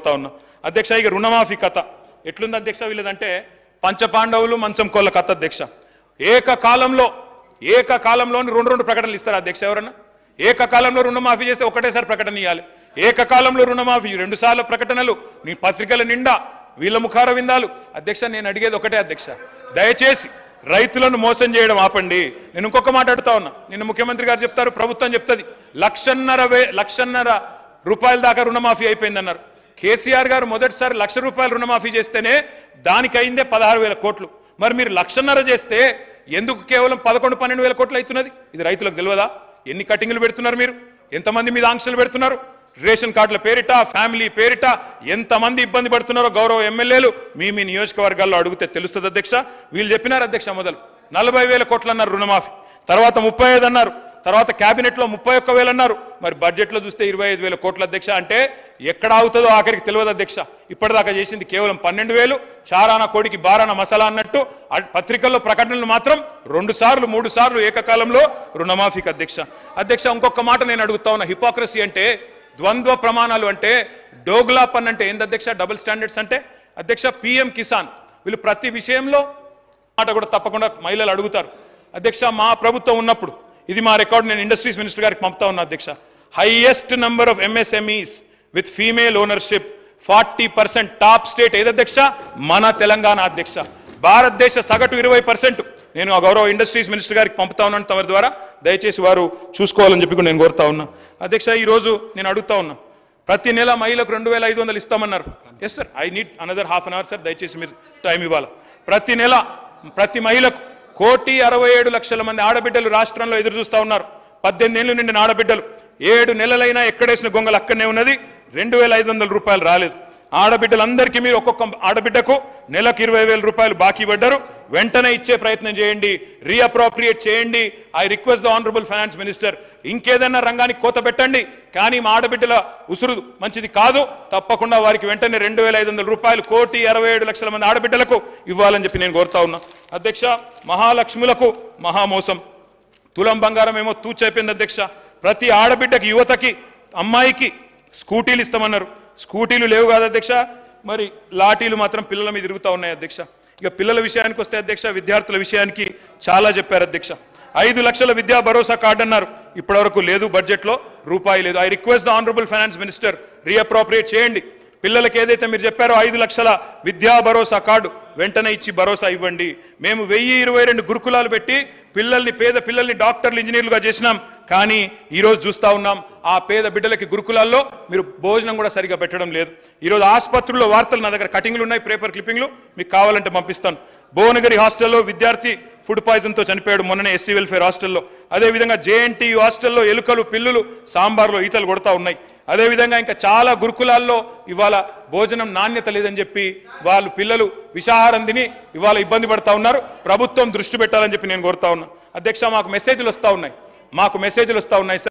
కోరుతా ఉన్నా అధ్యక్ష ఇక రుణమాఫీ కథ ఎట్లుంది అధ్యక్ష వీళ్ళదంటే పంచపాండవులు మంచం కోళ్ళ కథ అధ్యక్ష ఏకకాలంలో ఏకకాలంలో రెండు రెండు ప్రకటనలు ఇస్తారు అధ్యక్ష ఎవరన్నా ఏకకాలంలో రుణమాఫీ చేస్తే ఒకటేసారి ప్రకటన ఇవ్వాలి ఏకకాలంలో రుణమాఫీ రెండు సార్లు ప్రకటనలు నీ పత్రికల నిండా వీళ్ళ ముఖార విందాలు అధ్యక్ష నేను అడిగేది ఒకటే అధ్యక్ష దయచేసి రైతులను మోసం చేయడం ఆపండి నేను ఇంకొక మాట అడుగుతా ఉన్నా నిన్న ముఖ్యమంత్రి గారు చెప్తారు ప్రభుత్వం చెప్తుంది లక్షన్నర వే లక్షన్నర రూపాయల దాకా రుణమాఫీ అయిపోయిందన్నారు కేసీఆర్ గారు మొదటిసారి లక్ష రూపాయలు రుణమాఫీ చేస్తేనే దానికి అయిందే పదహారు వేల కోట్లు మరి మీరు లక్షన్నర చేస్తే ఎందుకు కేవలం పదకొండు పన్నెండు వేల కోట్లు అవుతున్నది ఇది రైతులకు తెలియదా ఎన్ని కటింగ్లు పెడుతున్నారు మీరు ఎంతమంది మీద ఆంక్షలు పెడుతున్నారు రేషన్ కార్డుల పేరిట ఫ్యామిలీ పేరిట ఎంతమంది ఇబ్బంది పడుతున్నారో గౌరవ ఎమ్మెల్యేలు మీ మీ నియోజకవర్గాల్లో అడిగితే తెలుస్తుంది అధ్యక్ష వీళ్ళు చెప్పినారు అధ్యక్ష మొదలు నలభై వేల కోట్లు అన్నారు రుణమాఫీ తర్వాత ముప్పై ఐదు అన్నారు తర్వాత కేబినెట్ లో ముప్పై ఒక్క వేలు అన్నారు మరి బడ్జెట్ లో చూస్తే ఇరవై ఐదు వేల కోట్ల అధ్యక్ష అంటే ఎక్కడ అవుతుందో ఆఖరికి తెలియదు అధ్యక్ష ఇప్పటిదాకా చేసింది కేవలం పన్నెండు వేలు చారాన కోడికి బారాన మసాలా అన్నట్టు ఆ పత్రికల్లో ప్రకటనలు మాత్రం రెండు సార్లు మూడు సార్లు ఏకకాలంలో రుణమాఫీకి అధ్యక్ష అధ్యక్ష ఇంకొక మాట నేను అడుగుతా ఉన్నా హిపోక్రసీ అంటే ద్వంద్వ ప్రమాణాలు అంటే డోగ్లా పన్ అంటే ఏంది అధ్యక్ష డబుల్ స్టాండర్డ్స్ అంటే అధ్యక్ష పిఎం కిసాన్ వీళ్ళు ప్రతి విషయంలో మాట కూడా తప్పకుండా మహిళలు అడుగుతారు అధ్యక్ష మా ప్రభుత్వం ఉన్నప్పుడు ఇది మా రికార్డు నేను ఇండస్ట్రీస్ మినిస్టర్ గారికి పంపుతా ఉన్నా అధ్యక్ష highest number of MSMEs with female ownership forty percent top state ఏది అధ్యక్ష మన తెలంగాణ అధ్యక్ష భారతదేశ సగటు ఇరవై పర్సెంట్ నేను ఆ గౌరవ ఇండస్ట్రీస్ మినిస్టర్ గారికి పంపుతా ఉన్నాను తమ ద్వారా దయచేసి వారు చూసుకోవాలని చెప్పి కూడా నేను కోరుతా ఉన్నా అధ్యక్ష ఈ రోజు నేను అడుగుతా ఉన్నా ప్రతి నెల మహిళకు రెండు వేల ఐదు వందలు ఇస్తామన్నారు yes sir I need another half an hour sir దయచేసి మీరు టైం ఇవ్వాలి ప్రతి నెల ప్రతి మహిళకు కోటి అరవై ఏడు లక్షల మంది ఆడబిడ్డలు రాష్ట్రంలో ఎదురు చూస్తా ఉన్నారు పద్దెనిమిది ఏళ్ళు నిండిన ఆడబిడ్డలు ఏడు నెలలైనా ఎక్కడేసిన గొంగలు అక్కడనే ఉన్నది రెండు వేల ఐదు వందల రూపాయలు రాలేదు ఆడబిడ్డలందరికీ మీరు ఒక్కొక్క ఆడబిడ్డకు నెలకు ఇరవై వేల రూపాయలు బాకీ పడ్డారు వెంటనే ఇచ్చే ప్రయత్నం చేయండి రీఅప్రోప్రియేట్ చేయండి I request the honourable finance minister ఇంకేదైనా రంగానికి కోత పెట్టండి కానీ మా ఆడబిడ్డల ఉసురు మంచిది కాదు తప్పకుండా వారికి వెంటనే రెండు వేల ఐదు వందల రూపాయలు కోటి అరవై ఏడు లక్షల మంది ఆడబిడ్డలకు ఇవ్వాలని చెప్పి నేను కోరుతా ఉన్నా అధ్యక్ష మహాలక్ష్ములకు మహామోసం తులం బంగారం ఏమో తూచైపోయింది అధ్యక్ష ప్రతి ఆడబిడ్డకి యువతకి అమ్మాయికి స్కూటీలు ఇస్తామన్నారు స్కూటీలు లేవు కాదు అధ్యక్ష మరి లాఠీలు మాత్రం పిల్లల మీద తిరుగుతూ ఉన్నాయి అధ్యక్ష ఇక పిల్లల విషయానికి వస్తే అధ్యక్ష విద్యార్థుల విషయానికి చాలా చెప్పారు అధ్యక్ష ఐదు లక్షల విద్యా భరోసా కార్డు అన్నారు ఇప్పటివరకు లేదు బడ్జెట్లో రూపాయి లేదు I request the honourable finance minister reappropriate చేయండి పిల్లలకి ఏదైతే మీరు చెప్పారో ఐదు లక్షల విద్యా భరోసా కార్డు వెంటనే ఇచ్చి భరోసా ఇవ్వండి మేము వెయ్యి ఇరవై రెండు గురుకులాలు పెట్టి పిల్లల్ని పేద పిల్లల్ని డాక్టర్లు ఇంజనీర్లుగా చేసినాం కానీ ఈరోజు చూస్తా ఉన్నాం ఆ పేద బిడ్డలకి గురుకులాల్లో మీరు భోజనం కూడా సరిగా పెట్టడం లేదు ఈరోజు ఆసుపత్రుల్లో వార్తలు నా దగ్గర కటింగ్లు ఉన్నాయి పేపర్ క్లిప్పింగ్లు మీకు కావాలంటే పంపిస్తాను భువనగిరి హాస్టల్లో విద్యార్థి ఫుడ్ పాయిజన్తో చనిపోయాడు మొన్ననే ఎస్సీ వెల్ఫేర్ హాస్టల్లో అదేవిధంగా జేఎన్టీయూ హాస్టల్లో ఎలుకలు పిల్లులు సాంబార్లో ఈతలు కొడతా ఉన్నాయి అదేవిధంగా ఇంకా చాలా గురుకులాల్లో ఇవాళ భోజనం నాణ్యత లేదని చెప్పి వాళ్ళు పిల్లలు విషాహారం తిని ఇవాళ ఇబ్బంది పడతా ఉన్నారు ప్రభుత్వం దృష్టి పెట్టాలని చెప్పి నేను కోరుతా ఉన్నా అధ్యక్ష మాకు మెసేజ్లు వస్తూ ఉన్నాయి మాకు మెసేజ్లు వస్తూ ఉన్నాయి సార్